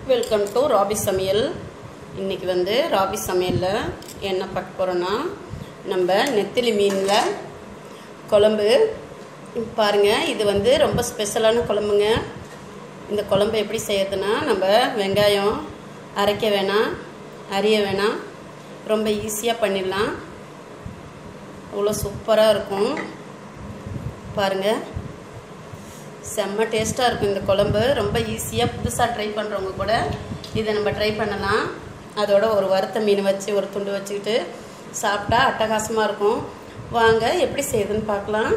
welcome to rabi சமையல் இன்னைக்கு வந்து ராபி சமையலில் என்ன பார்க்க போகிறோன்னா நம்ம நெத்திலி மீனில் குழம்பு பாருங்க இது வந்து ரொம்ப ஸ்பெஷலான குழம்புங்க இந்த குழம்பு எப்படி செய்யறதுன்னா நம்ம வெங்காயம் அரைக்க வேணாம் அரிய வேணாம் ரொம்ப ஈஸியாக பண்ணிடலாம் அவ்வளோ சூப்பராக இருக்கும் பாருங்கள் செம்ம டேஸ்ட்டாக இருக்கும் இந்த குழம்பு ரொம்ப ஈஸியாக புதுசாக ட்ரை பண்ணுறவங்க கூட இதை நம்ம ட்ரை பண்ணலாம் அதோட ஒரு வறுத்த மீன் வச்சு ஒரு துண்டு வச்சுக்கிட்டு சாப்பிட்டா அட்டகாசமாக இருக்கும் வாங்க எப்படி செய்யுதுன்னு பார்க்கலாம்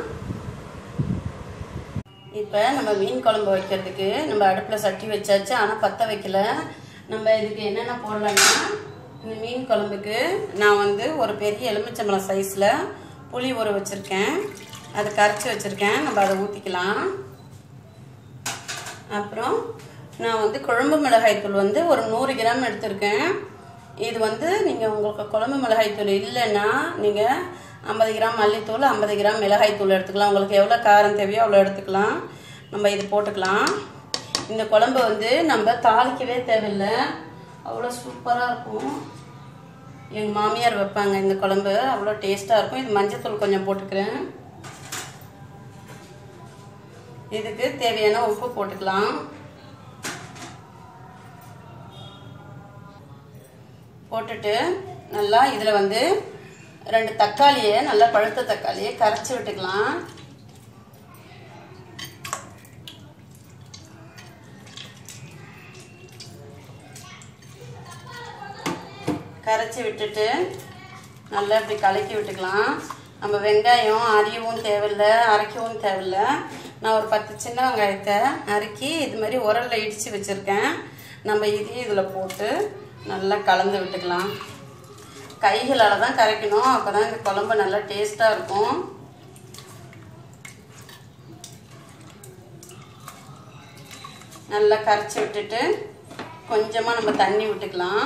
இப்போ நம்ம மீன் குழம்பு வைக்கிறதுக்கு நம்ம அடுப்பில் சட்டி வச்சாச்சு ஆனால் பற்ற வைக்கல நம்ம இதுக்கு என்னென்ன போடலாம்னா இந்த மீன் குழம்புக்கு நான் வந்து ஒரு பெரிய எலுமிச்சம்பழம் சைஸில் புளி ஊற வச்சுருக்கேன் அதை கரைச்சி வச்சுருக்கேன் நம்ம அதை ஊற்றிக்கலாம் அப்புறம் நான் வந்து குழம்பு மிளகாய்த்தூள் வந்து ஒரு நூறு கிராம் எடுத்திருக்கேன் இது வந்து நீங்கள் உங்களுக்கு குழம்பு மிளகாய்த்தூள் இல்லைன்னா நீங்கள் ஐம்பது கிராம் மல்லித்தூள் ஐம்பது கிராம் மிளகாய்த்தூள் எடுத்துக்கலாம் உங்களுக்கு எவ்வளோ காரம் தேவையோ அவ்வளோ எடுத்துக்கலாம் நம்ம இது போட்டுக்கலாம் இந்த குழம்பு வந்து நம்ம தாளிக்கவே தேவையில்லை அவ்வளோ சூப்பராக இருக்கும் எங்கள் மாமியார் வைப்பாங்க இந்த குழம்பு அவ்வளோ டேஸ்ட்டாக இருக்கும் இது மஞ்சத்தூள் கொஞ்சம் போட்டுக்கிறேன் இதுக்கு தேவையான உப்பு போட்டுக்கலாம் போட்டுட்டு நல்லா இதில் வந்து ரெண்டு தக்காளியை நல்லா பழுத்த தக்காளியை கரைச்சி விட்டுக்கலாம் கரைச்சி விட்டுட்டு நல்லா இப்படி கலக்கி விட்டுக்கலாம் நம்ம வெங்காயம் அரியவும் தேவையில்லை அரைக்கவும் தேவையில்லை நான் ஒரு பத்து சின்ன வெங்காயத்தை நறுக்கி இது மாதிரி உரலில் இடித்து வச்சுருக்கேன் நம்ம இதையும் இதில் போட்டு நல்லா கலந்து விட்டுக்கலாம் கைகளால் தான் கரைக்கணும் அப்போ தான் இந்த குழம்பு நல்லா டேஸ்ட்டாக இருக்கும் நல்லா கரைச்சி விட்டுட்டு கொஞ்சமாக நம்ம தண்ணி விட்டுக்கலாம்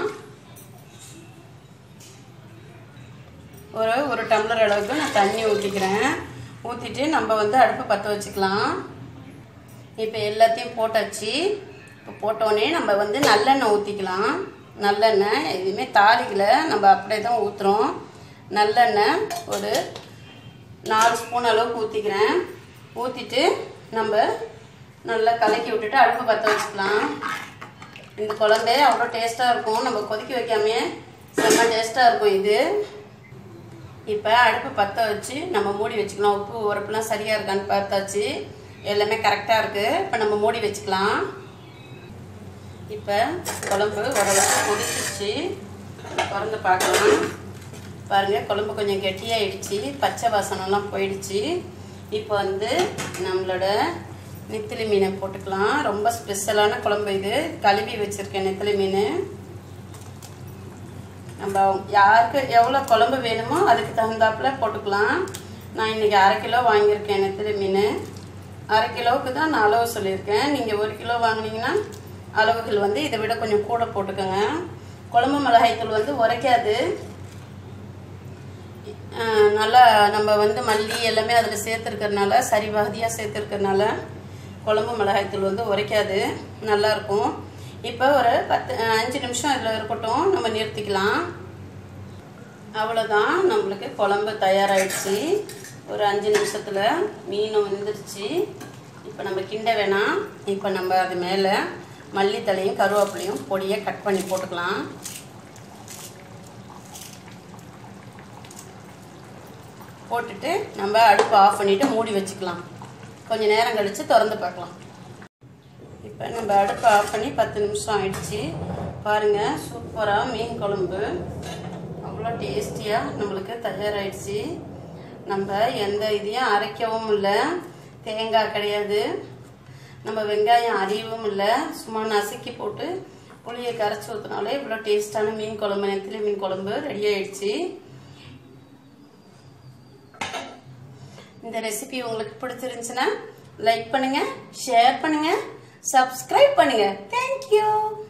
ஒரு ஒரு டம்ளர் அளவுக்கு நான் தண்ணி ஊற்றிக்கிறேன் ஊற்றிட்டு நம்ம வந்து அடுப்பு பற்ற வச்சுக்கலாம் இப்போ எல்லாத்தையும் போட்டாச்சு இப்போ போட்டோடனே நம்ம வந்து நல்லெண்ணெய் ஊற்றிக்கலாம் நல்லெண்ணெய் எதுவுமே தாளிக்கல நம்ம அப்படியே தான் ஊற்றுறோம் நல்லெண்ணெய் ஒரு நாலு ஸ்பூன் அளவுக்கு ஊற்றிக்கிறேன் ஊற்றிட்டு நம்ம நல்லா கலக்கி விட்டுட்டு அடுப்பு பற்ற வச்சுக்கலாம் இந்த குழம்பு அவ்வளோ டேஸ்ட்டாக இருக்கும் நம்ம கொதிக்க வைக்காமே செம்ம டேஸ்ட்டாக இருக்கும் இது இப்போ அடுப்பு பற்ற வச்சு நம்ம மூடி வச்சுக்கலாம் உப்பு உரப்புலாம் சரியாக இருக்கான்னு பார்த்தாச்சு எல்லாமே கரெக்டாக இருக்குது இப்போ நம்ம மூடி வச்சுக்கலாம் இப்போ குழம்பு ஓரளவுக்கு கொதிச்சிச்சு திறந்து பார்க்கலாம் பாருங்கள் குழம்பு கொஞ்சம் கெட்டியாயிடுச்சு பச்சை வாசனம்லாம் போயிடுச்சு இப்போ வந்து நம்மளோட நெத்திலி மீனை போட்டுக்கலாம் ரொம்ப ஸ்பெஷலான குழம்பு இது கழுவி வச்சுருக்கேன் நெத்திலி மீன் நம்ம யாருக்கு எவ்வளோ குழம்பு வேணுமோ அதுக்கு தகுந்தாப்புல போட்டுக்கலாம் நான் இன்றைக்கி அரை கிலோ வாங்கியிருக்கேன் நெத்திலி மீன் அரை கிலோவுக்கு தான் நான் அளவு சொல்லியிருக்கேன் நீங்கள் ஒரு கிலோ வாங்கினீங்கன்னா அளவுகள் வந்து இதை விட கொஞ்சம் கூட போட்டுக்கோங்க குழம்பு மிளகாய்த்தூள் வந்து உரைக்காது நல்லா நம்ம வந்து மல்லி எல்லாமே அதில் சேர்த்துருக்கறனால சரிவாதியாக சேர்த்துருக்கறனால குழம்பு மிளகாய்த்தூள் வந்து உரைக்காது நல்லாயிருக்கும் இப்போ ஒரு பத்து அஞ்சு நிமிஷம் இதில் இருக்கட்டும் நம்ம நிறுத்திக்கலாம் அவ்வளோதான் நம்மளுக்கு குழம்பு தயாராகிடுச்சு ஒரு அஞ்சு நிமிஷத்தில் மீனும் வந்துருச்சு இப்போ நம்ம கிண்ட வேணாம் இப்போ நம்ம அது மேலே மல்லித்தலையும் கருவேப்பிலையும் பொடியை கட் பண்ணி போட்டுக்கலாம் போட்டுட்டு நம்ம அடுப்பு ஆஃப் பண்ணிவிட்டு மூடி வச்சுக்கலாம் கொஞ்சம் நேரம் கழித்து திறந்து பார்க்கலாம் இப்போ நம்ம அடுப்பை ஆஃப் பண்ணி பத்து நிமிஷம் ஆயிடுச்சு பாருங்கள் சூப்பராக மீன் குழம்பு அவ்வளோ டேஸ்டியாக நம்மளுக்கு தயாராகிடுச்சு நம்ம எந்த இதையும் அரைக்கவும் இல்லை தேங்காய் கிடையாது நம்ம வெங்காயம் அரியவும் இல்லை சும்மா நசுக்கி போட்டு புளியை கரைச்சி ஊற்றினாலே இவ்வளோ டேஸ்டான மீன் குழம்பு நெத்திலி மீன் குழம்பு ரெடி ஆயிடுச்சு இந்த ரெசிபி உங்களுக்கு பிடிச்சிருந்துச்சுன்னா லைக் பண்ணுங்க ஷேர் பண்ணுங்க சப்ஸ்கிரைப் பண்ணுங்க தேங்க்யூ